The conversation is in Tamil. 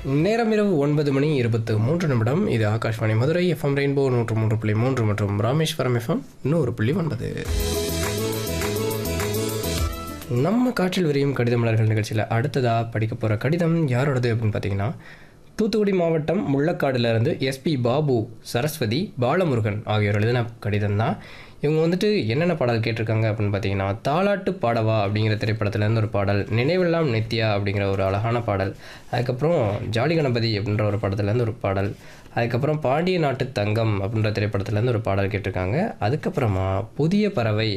நேரம் இரவு ஒன்பது மணி இருபத்து மூன்று நிமிடம் இது ஆகாஷ்வாணி மதுரை எஃப்எம் ரெயின்போ நூற்று மூன்று புள்ளி மூன்று மற்றும் ராமேஸ்வரம் எஃப்எம் நூறு புள்ளி ஒன்பது நம்ம காற்றில் விரியும் கடித மலர்கள் நிகழ்ச்சியில் அடுத்ததாக படிக்க போகிற கடிதம் யாரோடது அப்படின்னு பார்த்தீங்கன்னா தூத்துக்குடி மாவட்டம் முள்ளக்காடுல இருந்து எஸ்பி பாபு சரஸ்வதி பாலமுருகன் ஆகியோர் எழுதின கடிதம் தான் இவங்க வந்துட்டு என்னென்ன பாடல் கேட்டிருக்காங்க அப்படின்னு பார்த்தீங்கன்னா தாலாட்டு பாடவா அப்படிங்கிற திரைப்படத்துலேருந்து ஒரு பாடல் நினைவெல்லாம் நித்யா அப்படிங்கிற ஒரு அழகான பாடல் அதுக்கப்புறம் ஜாலி கணபதி அப்படின்ற ஒரு படத்துலேருந்து ஒரு பாடல் அதுக்கப்புறம் பாண்டிய நாட்டு தங்கம் அப்படின்ற திரைப்படத்துலேருந்து ஒரு பாடல் கேட்டிருக்காங்க அதுக்கப்புறமா புதிய பறவை